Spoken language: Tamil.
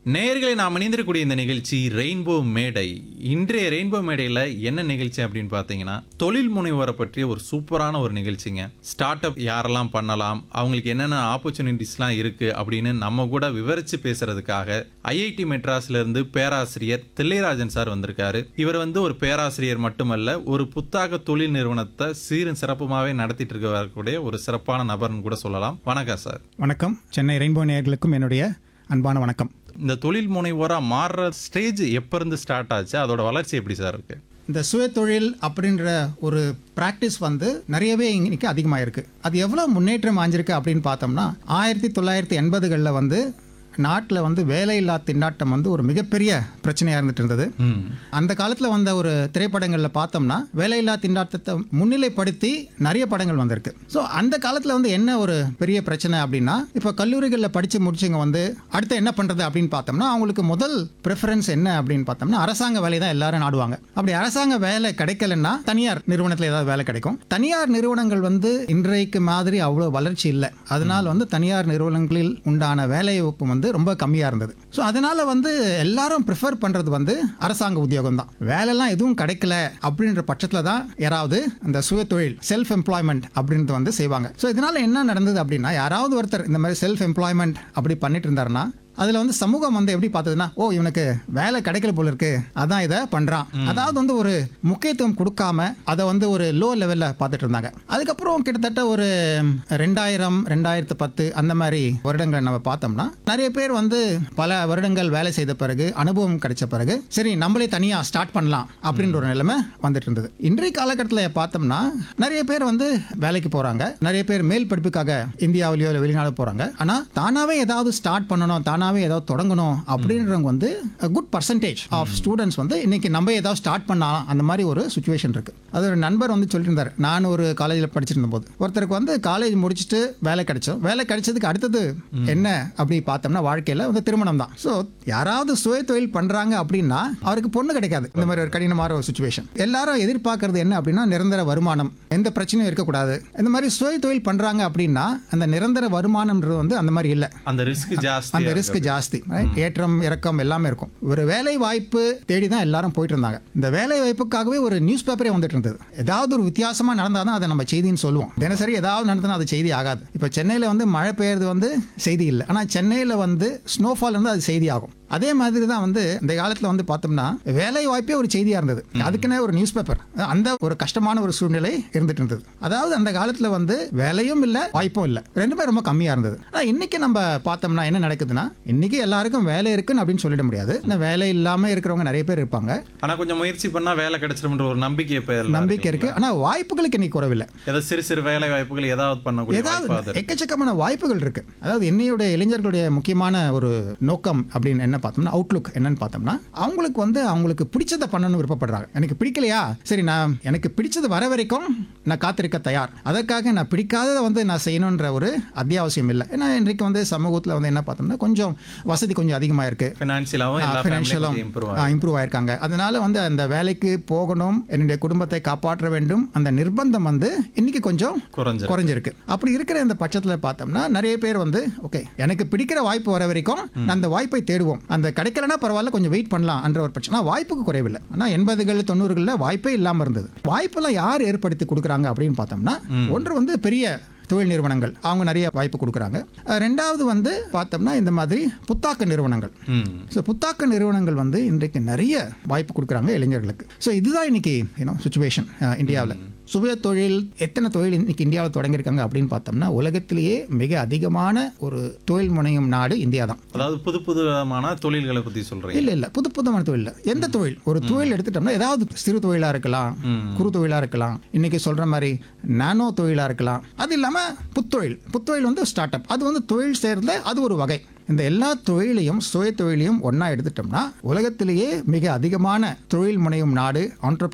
நேயர்களை நாம் இணைந்திருக்கக்கூடிய இந்த நிகழ்ச்சி ரெயின்போ மேடை இன்றைய ரெயின்போ மேடையில் என்ன நிகழ்ச்சி அப்படின்னு பார்த்தீங்கன்னா தொழில் முனைவோரை பற்றிய ஒரு சூப்பரான ஒரு நிகழ்ச்சிங்க ஸ்டார்ட் அப் யாரெல்லாம் பண்ணலாம் அவங்களுக்கு என்னென்ன ஆப்பர்ச்சுனிட்டிஸ்லாம் இருக்கு அப்படின்னு நம்ம கூட விவரிச்சு பேசுறதுக்காக ஐஐடி மெட்ராஸ்ல இருந்து பேராசிரியர் தில்லைராஜன் சார் வந்திருக்காரு இவர் வந்து ஒரு பேராசிரியர் மட்டுமல்ல ஒரு புத்தாக்க தொழில் நிறுவனத்தை சீரும் சிறப்புமாவே நடத்திட்டு இருக்க வரக்கூடிய ஒரு சிறப்பான நபர்னு கூட சொல்லலாம் வணக்கம் சார் வணக்கம் சென்னை ரெயின்போ நேயர்களுக்கும் என்னுடைய அன்பான வணக்கம் இந்த தொழில் முனைவோரா மாறுற ஸ்டேஜ் எப்ப இருந்து ஸ்டார்ட் ஆச்சு அதோட வளர்ச்சி எப்படி சார் இருக்கு இந்த சுய தொழில் அப்படின்ற ஒரு ப்ராக்டிஸ் வந்து நிறையவே இன்னைக்கு அதிகமாக இருக்கு அது எவ்வளோ முன்னேற்றம் ஆஞ்சிருக்கு அப்படின்னு பார்த்தோம்னா ஆயிரத்தி தொள்ளாயிரத்தி எண்பதுகளில் வந்து நாட்டில் வந்து வேலையில்லா திண்டாட்டம் வந்து ஒரு மிகப்பெரிய பிரச்சனையாக இருந்துட்டு இருந்தது ம் அந்த காலத்தில் வந்த ஒரு திரைப்படங்களில் பார்த்தோம்னா வேலையில்லா திண்டாட்டத்தை முன்னிலைப்படுத்தி நிறைய படங்கள் வந்திருக்கு ஸோ அந்த காலத்தில் வந்து என்ன ஒரு பெரிய பிரச்சனை அப்படின்னா இப்போ கல்லூரிகளில் படித்து முடிச்சவங்க வந்து அடுத்து என்ன பண்ணுறது அப்படின்னு பார்த்தோம்னா அவங்களுக்கு முதல் ப்ரிஃபரன்ஸ் என்ன அப்படின்னு பார்த்தோம்னா அரசாங்க வேலை தான் எல்லாரும் நாடுவாங்க அப்படி அரசாங்க வேலை கிடைக்கலன்னா தனியார் நிறுவனத்தில் ஏதாவது வேலை கிடைக்கும் தனியார் நிறுவனங்கள் வந்து இன்றைக்கு மாதிரி அவ்வளோ வளர்ச்சி இல்லை அதனால வந்து தனியார் நிறுவனங்களில் உண்டான வேலைவாய்ப்பு வந்து ரொம்ப கம்மியாக இருந்தது ஸோ அதனால வந்து எல்லாரும் ப்ரிஃபர் பண்ணுறது வந்து அரசாங்க உத்தியோகம் தான் வேலைலாம் எதுவும் கிடைக்கல அப்படின்ற பட்சத்தில் தான் யாராவது இந்த சுய தொழில் செல்ஃப் எம்ப்ளாய்மெண்ட் அப்படின்றது வந்து செய்வாங்க ஸோ இதனால என்ன நடந்தது அப்படின்னா யாராவது ஒருத்தர் இந்த மாதிரி செல்ஃப் எம்ப்ளாய்மெண்ட் அப்படி பண்ணிட்டு இருந்தாருன்னா அதில் வந்து சமூகம் வந்து எப்படி பார்த்ததுன்னா ஓ இவனுக்கு வேலை கிடைக்கல போல இருக்கு அதான் இதை பண்ணுறான் அதாவது வந்து ஒரு முக்கியத்துவம் கொடுக்காம அதை வந்து ஒரு லோ லெவலில் பார்த்துட்டு இருந்தாங்க அதுக்கப்புறம் கிட்டத்தட்ட ஒரு ரெண்டாயிரம் ரெண்டாயிரத்து பத்து அந்த மாதிரி வருடங்களை நம்ம பார்த்தோம்னா நிறைய பேர் வந்து பல வருடங்கள் வேலை செய்த பிறகு அனுபவம் கிடைச்ச பிறகு சரி நம்மளே தனியாக ஸ்டார்ட் பண்ணலாம் அப்படின்ற ஒரு நிலைமை வந்துட்டு இருந்தது இன்றைய காலகட்டத்தில் பார்த்தோம்னா நிறைய பேர் வந்து வேலைக்கு போகிறாங்க நிறைய பேர் மேல் படிப்புக்காக இந்தியாவிலேயோ இல்லை வெளிநாடு போகிறாங்க ஆனால் தானாகவே ஏதாவது ஸ்டார்ட் பண்ணணும் தானாகவே ஏதாவது தொடங்கணும் அப்படின்றவங்க வந்து குட் பர்சன்டேஜ் ஆஃப் ஸ்டூடெண்ட்ஸ் வந்து இன்னைக்கு நம்ம ஏதாவது ஸ்டார்ட் பண்ணலாம் அந்த மாதிரி ஒரு சுச்சுவேஷன் இருக்கு அது ஒரு நண்பர் வந்து சொல்லிட்டு இருந்தார் நான் ஒரு காலேஜில் படிச்சிருந்த போது ஒருத்தருக்கு வந்து காலேஜ் முடிச்சுட்டு வேலை கிடைச்சோம் வேலை கிடைச்சதுக்கு அடுத்தது என்ன அப்படி பார்த்தோம்னா வாழ்க்கையில் வந்து திருமணம் தான் ஸோ யாராவது சுய தொழில் பண்ணுறாங்க அப்படின்னா அவருக்கு பொண்ணு கிடைக்காது இந்த மாதிரி ஒரு கடினமான ஒரு சுச்சுவேஷன் எல்லாரும் எதிர்பார்க்கறது என்ன அப்படின்னா நிரந்தர வருமானம் எந்த பிரச்சனையும் இருக்கக்கூடாது இந்த மாதிரி சுய தொழில் பண்ணுறாங்க அப்படின்னா அந்த நிரந்தர வருமானம்ன்றது வந்து அந்த மாதிரி இல்லை அந்த ரிஸ்க் ஜாஸ்தி அந்த ரிஸ்க் ஜாஸ்தி right? ஏற்றம் இறக்கம் எல்லாமே இருக்கும் ஒரு வேலை வாய்ப்பு தேடி தான் எல்லாரும் போயிட்டு இருந்தாங்க இந்த வேலை வாய்ப்புக்காகவே ஒரு நியூஸ் பேப்பரே வந்துட்டு இருந்தது ஏதாவது ஒரு வித்தியாசமா நடந்தால் தான் அதை நம்ம செய்தின்னு சொல்லுவோம் தினசரி ஏதாவது நடந்ததுன்னா அது செய்தி ஆகாது இப்போ சென்னையில் வந்து மழை பெய்யறது வந்து செய்தி இல்லை ஆனால் சென்னையில் வந்து ஸ்னோஃபால் வந்து அது செய்தி ஆகும் அதே மாதிரி தான் வந்து இந்த காலத்தில் வந்து பார்த்தோம்னா வேலை வாய்ப்பே ஒரு செய்தியாக இருந்தது அதுக்குன்னே ஒரு நியூஸ் பேப்பர் அந்த ஒரு கஷ்டமான ஒரு சூழ்நிலை இருந்துட்டு இருந்தது அதாவது அந்த காலத்தில் வந்து வேலையும் இல்லை வாய்ப்பும் இல்லை ரெண்டுமே ரொம்ப கம்மியாக இருந்தது ஆனால் இன்னைக்கு நம்ம பார்த்தோம்னா என்ன நடக்குதுன்னா இன்னைக்கு எல்லாருக்கும் வேலை இருக்குன்னு அப்படின்னு சொல்லிட முடியாது இந்த வேலை இல்லாமல் இருக்கிறவங்க நிறைய பேர் இருப்பாங்க ஆனா கொஞ்சம் முயற்சி பண்ணா வேலை கிடைச்சிரும்ன்ற ஒரு நம்பிக்கை இப்ப எல்லாருக்கும் நம்பிக்கை இருக்கு ஆனால் வாய்ப்புகளுக்கு இன்னைக்கு குறவில்லை ஏதோ சிறு சிறு வேலை வாய்ப்புகள் ஏதாவது பண்ணக்கூடிய வாய்ப்பு அது ஏதாவது எக்கச்சக்கமான வாய்ப்புகள் இருக்கு அதாவது என்னையுடைய இளைஞர்களுடைய முக்கியமான ஒரு நோக்கம் அப்படின்னு என்ன பார்த்தோம்னா அவுட்லுக் என்னன்னு பார்த்தோம்னா அவங்களுக்கு வந்து அவங்களுக்கு பிடிச்சதை பண்ணணும்னு விருப்பப்படுறாங்க எனக்கு பிடிக்கலையா சரி நான் எனக்கு பிடிச்சது வர வரைக்கும் நான் காத்திருக்க தயார் அதற்காக நான் பிடிக்காததை வந்து நான் செய்யணுன்ற ஒரு அத்தியாவசியம் இல்லை ஏன்னா இன்றைக்கு வந்து சமூகத்தில் வந்து என்ன பார்த்தோம்னா கொஞ்சம் வசதி கொஞ்சம் அதிகமாக இருக்கு பினான்சியலாவும் எல்லா ஃபினான்ஷியலும் இம்ப்ரூவ் இம்ப்ரூவ் ஆயிருக்காங்க அதனால வந்து அந்த வேலைக்கு போகணும் என்னுடைய குடும்பத்தை காப்பாற்ற வேண்டும் அந்த நிர்பந்தம் வந்து இன்னைக்கு கொஞ்சம் குறைஞ்சு குறைஞ்சிருக்கு அப்படி இருக்கிற இந்த பட்சத்தில் பார்த்தோம்னா நிறைய பேர் வந்து ஓகே எனக்கு பிடிக்கிற வாய்ப்பு வர வரைக்கும் நான் அந்த வாய்ப்பை தேடுவோம் அந்த கிடைக்கலனா பரவாயில்ல கொஞ்சம் வெயிட் பண்ணலாம் என்ற ஒரு பிரச்சனை ஆனா, வாய்ப்புக்கு குறைவில்லை ஆனால் எண்பதுகள் தொண்ணூறுகளில் வாய்ப்பே இல்லாமல் இருந்தது வாய்ப்பெல்லாம் யார் ஏற்படுத்தி கொடுக்குறாங்க அப்படின்னு பார்த்தோம்னா ஒன்று வந்து பெரிய தொழில் நிறுவனங்கள் அவங்க நிறைய வாய்ப்பு கொடுக்குறாங்க அஹ் ரெண்டாவது வந்து பார்த்தோம்னா இந்த மாதிரி புத்தாக்க நிறுவனங்கள் ம் ஸோ புத்தாக்க நிறுவனங்கள் வந்து இன்றைக்கு நிறைய வாய்ப்பு கொடுக்குறாங்க இளைஞர்களுக்கு ஸோ இதுதான் இன்னைக்கு யூனோ சுச்சுவேஷன் இந்தியாவில் சுய தொழில் எத்தனை தொழில் இன்னைக்கு இந்தியாவில் தொடங்கியிருக்காங்க அப்படின்னு பார்த்தோம்னா உலகத்திலேயே மிக அதிகமான ஒரு தொழில் முனையும் நாடு இந்தியா தான் அதாவது புது புது விதமான தொழில்களை பத்தி சொல்றீங்க இல்லை இல்லை புது புதுமான தொழில் எந்த தொழில் ஒரு தொழில் எடுத்துட்டோம்னா ஏதாவது சிறு தொழிலாக இருக்கலாம் குறு தொழிலாக இருக்கலாம் இன்னைக்கு சொல்கிற மாதிரி நானோ தொழிலாக இருக்கலாம் அது இல்லாமல் புத்தொழில் புத்தொழில் வந்து ஸ்டார்ட் அப் அது வந்து தொழில் சேர்ந்த அது ஒரு வகை இந்த எல்லா தொழிலையும் சுய தொழிலையும் ஒன்றா எடுத்துட்டோம்னா உலகத்திலேயே மிக அதிகமான தொழில் முனையும் நாடு